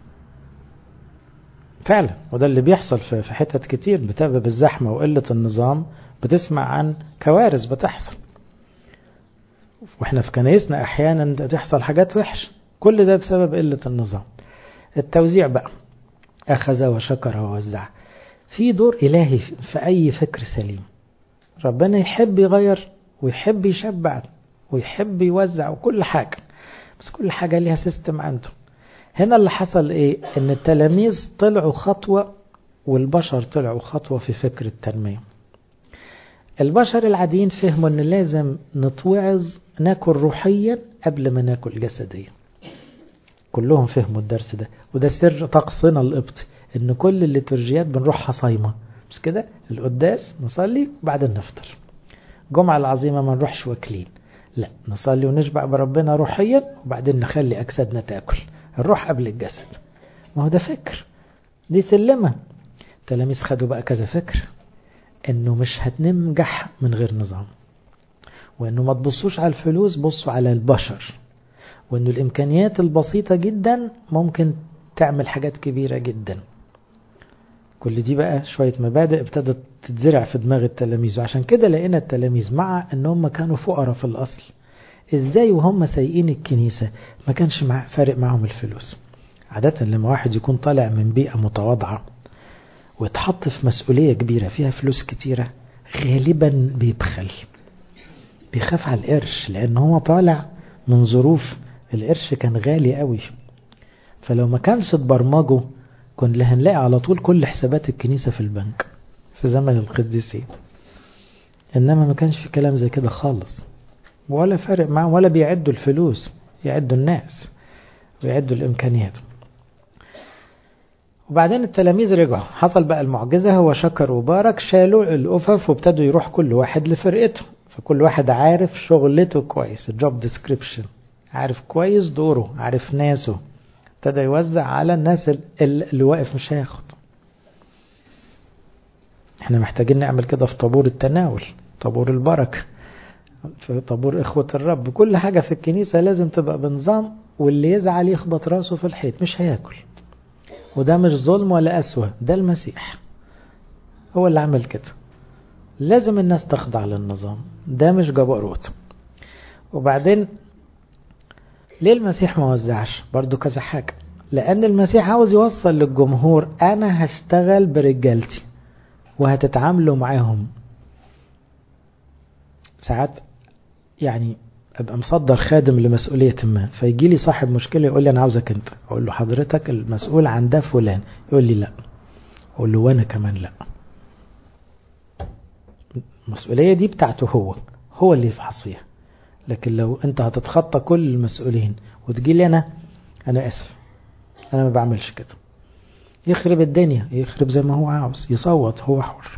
فعلا وده اللي بيحصل في حتت كتير بسبب الزحمة وقلة النظام بتسمع عن كوارث بتحصل واحنا في كنايسنا احيانا تحصل حاجات وحش كل ده بسبب قلة النظام التوزيع بقى أخذ وشكر ووزع في دور إلهي في أي فكر سليم ربنا يحب يغير ويحب يشبع ويحب يوزع وكل حاجة بس كل حاجة ليها سيستم عنده هنا اللي حصل ايه ان التلاميذ طلعوا خطوة والبشر طلعوا خطوة في فكر التنمية البشر العاديين فهموا ان لازم نتوعظ ناكل روحيا قبل ما ناكل جسديا كلهم فهموا الدرس ده وده سر طقسنا القبطي ان كل الليتورجيات بنروحها صايمه مش كده القداس نصلي وبعدين نفطر الجمعه العظيمه ما نروحش واكلين لا نصلي ونشبع بربنا روحيا وبعدين نخلي اجسادنا تاكل الروح قبل الجسد ما هو ده فكر دي سلمه التلاميذ خدوا بقى كذا فكر انه مش هتنجح من غير نظام وانه ما تبصوش على الفلوس بصوا على البشر وانه الامكانيات البسيطة جدا ممكن تعمل حاجات كبيرة جدا كل دي بقى شوية مبادئ ابتدت تتزرع في دماغ التلاميذ وعشان كده لقينا التلاميذ مع ان هم كانوا فقراء في الاصل ازاي وهم سايقين الكنيسة ما كانش مع فارق معهم الفلوس عادة لما واحد يكون طالع من بيئة متواضعة ويتحط في مسؤولية كبيرة فيها فلوس كتيرة غالبا بيبخل بيخاف على القرش لان هو طالع من ظروف القرش كان غالي قوي فلو ما كانش اتبرمجوا كنا هنلاقي على طول كل حسابات الكنيسة في البنك في زمن القديسين انما ما كانش في كلام زي كده خالص ولا فارق معاه ولا بيعدوا الفلوس يعدوا الناس ويعدوا الامكانيات وبعدين التلاميذ رجعوا حصل بقى المعجزة هو شكر وبارك شالوا الأفف وابتدوا يروح كل واحد لفرقته فكل واحد عارف شغلته كويس الجوب ديسكريبشن عارف كويس دوره عارف ناسه ابتدى يوزع على الناس اللي واقف مش هياخد احنا محتاجين نعمل كده في طابور التناول طابور البركة في طابور إخوة الرب كل حاجة في الكنيسة لازم تبقى بنظام واللي يزعل يخبط راسه في الحيط مش هياكل وده مش ظلم ولا أسوأ ده المسيح هو اللي عمل كده لازم الناس تخضع للنظام ده مش جبروت وبعدين ليه المسيح ما وزعش برضو كذا حاجة لأن المسيح عاوز يوصل للجمهور أنا هشتغل برجالتي وهتتعاملوا معاهم ساعات يعني ابقى مصدر خادم لمسؤولية ما فيجي لي صاحب مشكلة يقول لي أنا عاوزك أنت أقول له حضرتك المسؤول عن ده فلان يقول لي لا أقول له وأنا كمان لا المسؤولية دي بتاعته هو هو اللي يفحص فيها لكن لو انت هتتخطى كل المسؤولين وتجي لي انا انا اسف انا ما بعملش كده يخرب الدنيا يخرب زي ما هو عاوز يصوت هو حر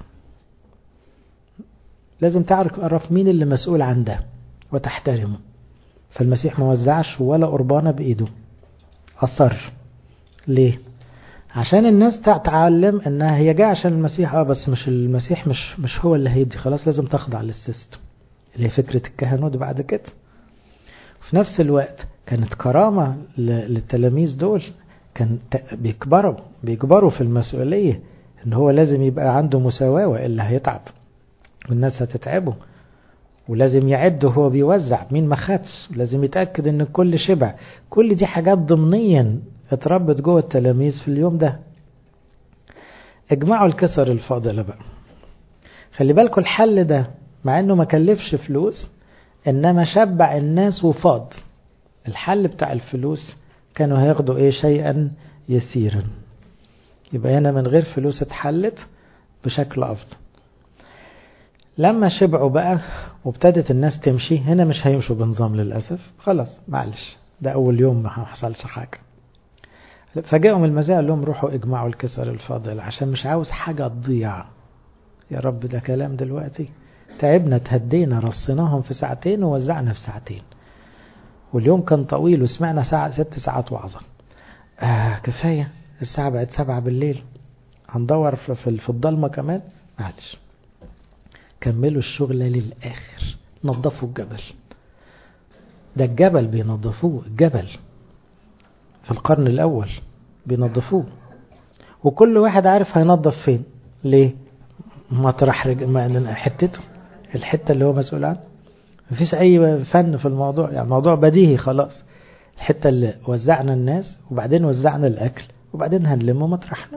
لازم تعرف مين اللي مسؤول عن ده وتحترمه فالمسيح ما وزعش ولا قربانة بإيده أصر ليه عشان الناس تتعلم انها هي جايه عشان المسيح اه بس مش المسيح مش مش هو اللي هيدي خلاص لازم تخضع للسيستم اللي هي فكرة الكهنوت بعد كده وفي نفس الوقت كانت كرامة للتلاميذ دول كان بيكبروا بيكبروا في المسؤولية ان هو لازم يبقى عنده مساواة والا هيتعب والناس هتتعبه ولازم يعد وهو بيوزع مين ما خدش لازم يتأكد ان الكل شبع كل دي حاجات ضمنيا اتربت جوه التلاميذ في اليوم ده اجمعوا الكسر الفاضلة بقى خلي بالكم الحل ده مع انه ما كلفش فلوس انما شبع الناس وفاض الحل بتاع الفلوس كانوا هياخدوا ايه شيئا يسيرا يبقى هنا من غير فلوس اتحلت بشكل افضل لما شبعوا بقى وابتدت الناس تمشي هنا مش هيمشوا بنظام للأسف خلاص معلش ده أول يوم ما حصلش حاجة فجاءهم المزايا قال لهم روحوا اجمعوا الكسر الفاضل عشان مش عاوز حاجة تضيع يا رب ده كلام دلوقتي تعبنا تهدينا رصيناهم في ساعتين ووزعنا في ساعتين واليوم كان طويل وسمعنا ساعة ست ساعات وعظة آه كفاية الساعة بقت سبعة بالليل هندور في في الضلمة كمان معلش كملوا الشغل للآخر نظفوا الجبل ده الجبل بينظفوه الجبل في القرن الأول بينظفوه وكل واحد عارف هينظف فين ليه مطرح رج... حتته الحتة اللي هو مسؤول عنها مفيش أي فن في الموضوع يعني موضوع بديهي خلاص الحتة اللي وزعنا الناس وبعدين وزعنا الأكل وبعدين هنلمه مطرحنا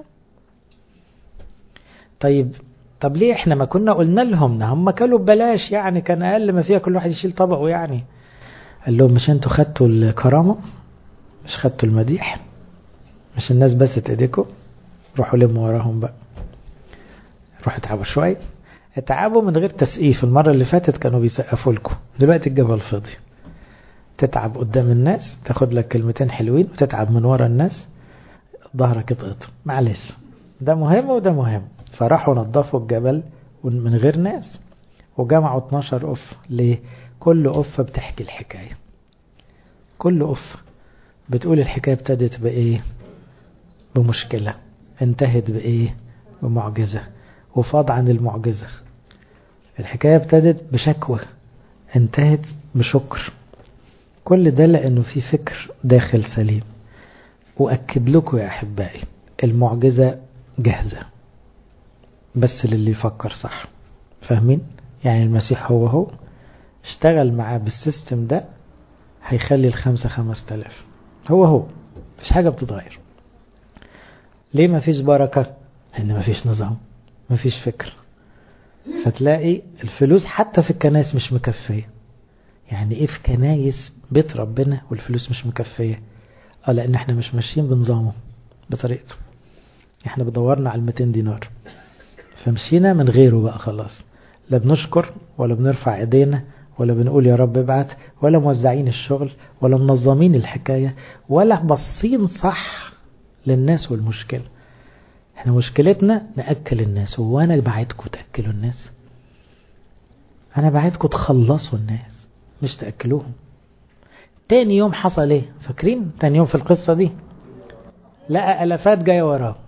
طيب طب ليه احنا ما كنا قلنا لهم ده هم كلوا ببلاش يعني كان اقل ما فيها كل واحد يشيل طبقه يعني قال لهم مش انتوا خدتوا الكرامه مش خدتوا المديح مش الناس بست ايديكم روحوا لموا وراهم بقى روحوا اتعبوا شويه اتعبوا من غير تسقيف المره اللي فاتت كانوا بيسقفوا لكم دلوقتي الجبل فاضي تتعب قدام الناس تاخد لك كلمتين حلوين وتتعب من ورا الناس ظهرك اتقطع معلش ده مهم وده مهم فراحوا نظفوا الجبل من غير ناس وجمعوا 12 أف ليه كل أفة بتحكي الحكاية كل أفة بتقول الحكاية ابتدت بإيه بمشكلة انتهت بإيه بمعجزة وفاض عن المعجزة الحكاية ابتدت بشكوى انتهت بشكر كل ده لأنه في فكر داخل سليم وأكد لكم يا أحبائي المعجزة جاهزة بس للي يفكر صح فاهمين يعني المسيح هو هو اشتغل معاه بالسيستم ده هيخلي الخمسة خمس تلاف هو هو مفيش حاجة بتتغير ليه مفيش بركة ان مفيش نظام مفيش فكر فتلاقي الفلوس حتى في الكنائس مش مكفية يعني ايه في كنايس بيت ربنا والفلوس مش مكفية اه لان احنا مش ماشيين بنظامه بطريقته احنا بدورنا على 200 دينار فمشينا من غيره بقى خلاص لا بنشكر ولا بنرفع ايدينا ولا بنقول يا رب ابعت ولا موزعين الشغل ولا منظمين الحكاية ولا باصين صح للناس والمشكلة احنا مشكلتنا نأكل الناس هو انا بعتكم تأكلوا الناس انا بعتكم تخلصوا الناس مش تأكلوهم تاني يوم حصل ايه فاكرين تاني يوم في القصة دي لقى ألفات جاية وراه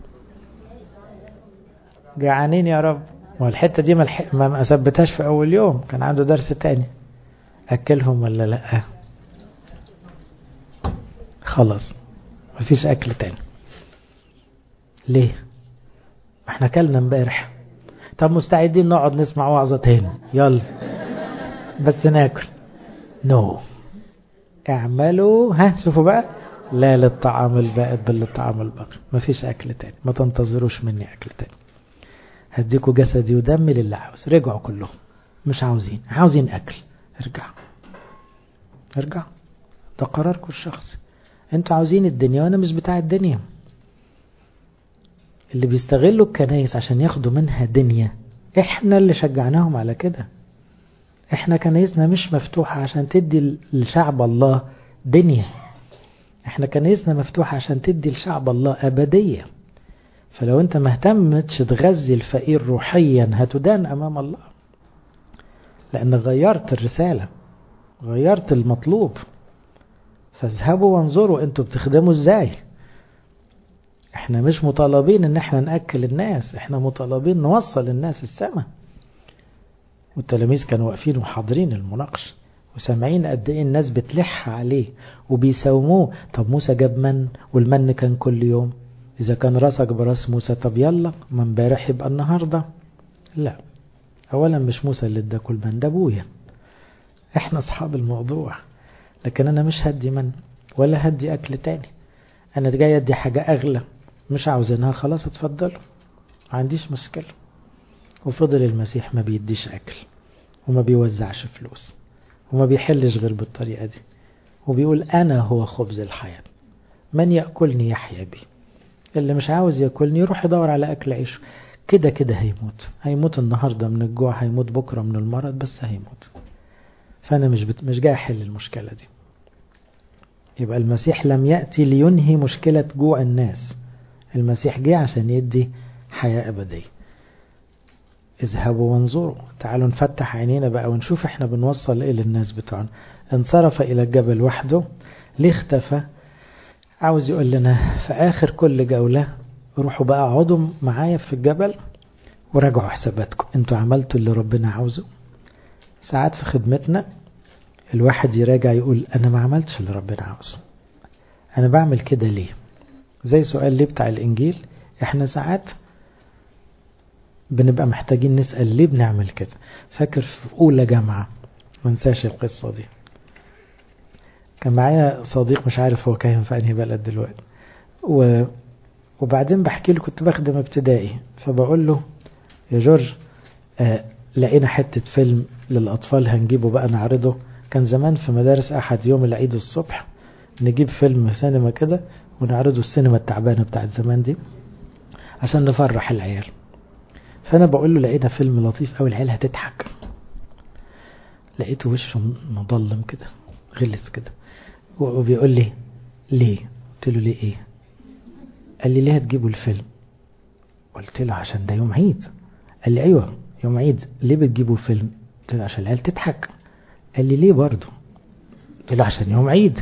جعانين يا رب والحتة دي ما أثبتهاش في أول يوم كان عنده درس تاني أكلهم ولا لأ خلاص مفيش أكل تاني ليه ما احنا كلنا امبارح طب مستعدين نقعد نسمع وعظة تاني يلا بس ناكل نو no. اعملوا ها شوفوا بقى لا للطعام البائد بل للطعام الباقي مفيش أكل تاني ما تنتظروش مني أكل تاني هديكوا جسدي ودمي للي عاوز رجعوا كلهم مش عاوزين عاوزين أكل ارجعوا ارجعوا ده قراركم الشخصي انتوا عاوزين الدنيا وانا مش بتاع الدنيا اللي بيستغلوا الكنايس عشان ياخدوا منها دنيا احنا اللي شجعناهم على كده احنا كنايسنا مش مفتوحة عشان تدي لشعب الله دنيا احنا كنايسنا مفتوحة عشان تدي لشعب الله أبدية فلو انت مهتمتش تغذي الفقير روحيا هتدان أمام الله لأن غيرت الرسالة غيرت المطلوب فاذهبوا وانظروا انتوا بتخدموا ازاي احنا مش مطالبين ان احنا نأكل الناس احنا مطالبين نوصل الناس السماء والتلاميذ كانوا واقفين وحاضرين المناقشه وسامعين قد ايه الناس بتلح عليه وبيساوموه طب موسى جاب من والمن كان كل يوم اذا كان راسك براس موسى طب يلا ما امبارح يبقى النهارده لا اولا مش موسى اللي اداكوا المن ده ابويا احنا اصحاب الموضوع لكن انا مش هدي من ولا هدي اكل تاني انا جاي ادي حاجه اغلى مش عاوزينها خلاص اتفضلوا ما عنديش مشكله وفضل المسيح ما بيديش اكل وما بيوزعش فلوس وما بيحلش غير بالطريقة دي وبيقول أنا هو خبز الحياة من يأكلني يحيا بي اللي مش عاوز يأكلني يروح يدور على أكل عيشه كده كده هيموت هيموت النهاردة من الجوع هيموت بكرة من المرض بس هيموت فأنا مش بت... مش جاي أحل المشكلة دي يبقى المسيح لم يأتي لينهي مشكلة جوع الناس المسيح جه عشان يدي حياة أبدية اذهبوا وانظروا تعالوا نفتح عينينا بقى ونشوف احنا بنوصل ايه للناس بتوعنا انصرف الى الجبل وحده ليه اختفى عاوز يقول لنا في اخر كل جولة روحوا بقى اقعدوا معايا في الجبل وراجعوا حساباتكم انتوا عملتوا اللي ربنا عاوزه ساعات في خدمتنا الواحد يراجع يقول انا ما عملتش اللي ربنا عاوزه انا بعمل كده ليه زي سؤال ليه بتاع الانجيل احنا ساعات بنبقى محتاجين نسأل ليه بنعمل كده فاكر في أولى جامعة ما انساش القصة دي كان معايا صديق مش عارف هو كاين في أنهي بلد دلوقتي و... وبعدين بحكي له كنت بخدم ابتدائي فبقول له يا جورج آه لقينا حتة فيلم للأطفال هنجيبه بقى نعرضه كان زمان في مدارس أحد يوم العيد الصبح نجيب فيلم سينما كده ونعرضه السينما التعبانة بتاعت زمان دي عشان نفرح العيال فانا بقول له لقينا فيلم لطيف قوي العيال هتضحك لقيته وشه مظلم كده غلس كده وبيقول لي ليه قلت له ليه ايه قال لي ليه هتجيبوا الفيلم قلت له عشان ده يوم عيد قال لي ايوه يوم عيد ليه بتجيبوا فيلم قلت له عشان العيال تضحك قال لي ليه برضه قلت له عشان يوم عيد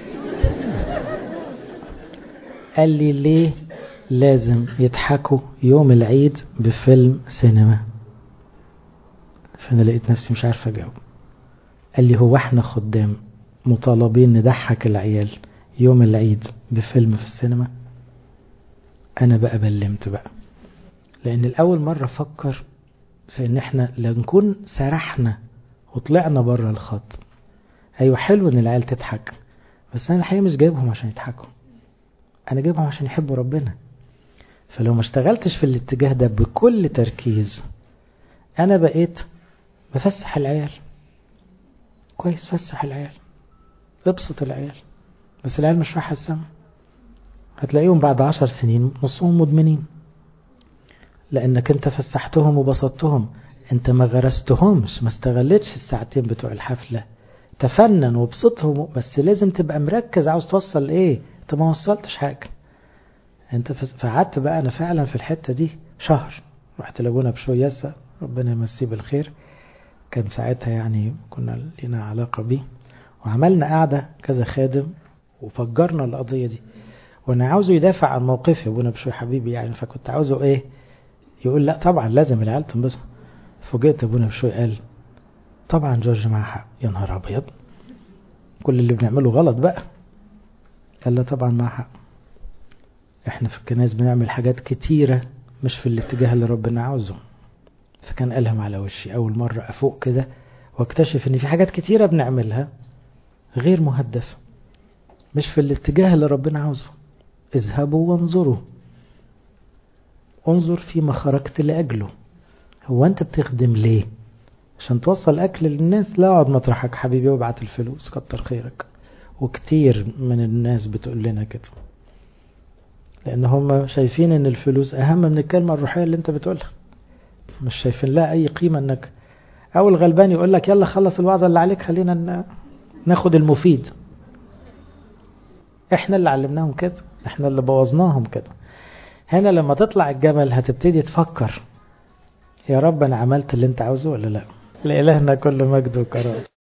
قال لي ليه لازم يضحكوا يوم العيد بفيلم سينما فأنا لقيت نفسي مش عارف أجاوب قال لي هو احنا خدام مطالبين نضحك العيال يوم العيد بفيلم في السينما أنا بقى بلمت بقى لأن الأول مرة أفكر في إن احنا لنكون سرحنا وطلعنا بره الخط أيوة حلو إن العيال تضحك بس أنا الحقيقة مش جايبهم عشان يضحكوا أنا جايبهم عشان يحبوا ربنا فلو ما اشتغلتش في الاتجاه ده بكل تركيز انا بقيت بفسح العيال كويس فسح العيال ابسط العيال بس العيال مش رايحه السما هتلاقيهم بعد عشر سنين نصهم مدمنين لانك انت فسحتهم وبسطتهم انت ما غرستهمش ما استغلتش الساعتين بتوع الحفله تفنن وبسطهم بس لازم تبقى مركز عاوز توصل ايه انت ما وصلتش حاجه انت فقعدت بقى انا فعلا في الحته دي شهر رحت لابونا بشويسة ربنا يمسيه بالخير كان ساعتها يعني كنا لنا علاقه بيه وعملنا قعده كذا خادم وفجرنا القضيه دي وانا عاوزه يدافع عن موقفي ابونا بشوي حبيبي يعني فكنت عاوزه ايه يقول لا طبعا لازم العيال تنبسط فوجئت ابونا بشوي قال طبعا جورج معاه حق يا نهار ابيض كل اللي بنعمله غلط بقى قال لا طبعا معاه حق احنا في الكنائس بنعمل حاجات كتيرة مش في الاتجاه اللي ربنا عاوزه فكان قالهم على وشي اول مرة افوق كده واكتشف ان في حاجات كتيرة بنعملها غير مهدفة مش في الاتجاه اللي ربنا عاوزه اذهبوا وانظروا انظر فيما خرجت لأجله هو انت بتخدم ليه عشان توصل اكل للناس لا اقعد مطرحك حبيبي وابعت الفلوس كتر خيرك وكتير من الناس بتقول لنا كده لان هم شايفين ان الفلوس اهم من الكلمة الروحية اللي انت بتقولها مش شايفين لها اي قيمة انك او الغلبان يقول لك يلا خلص الوعظة اللي عليك خلينا ناخد المفيد احنا اللي علمناهم كده احنا اللي بوظناهم كده هنا لما تطلع الجبل هتبتدي تفكر يا رب انا عملت اللي انت عاوزه ولا لا لإلهنا كل مجد وكرامه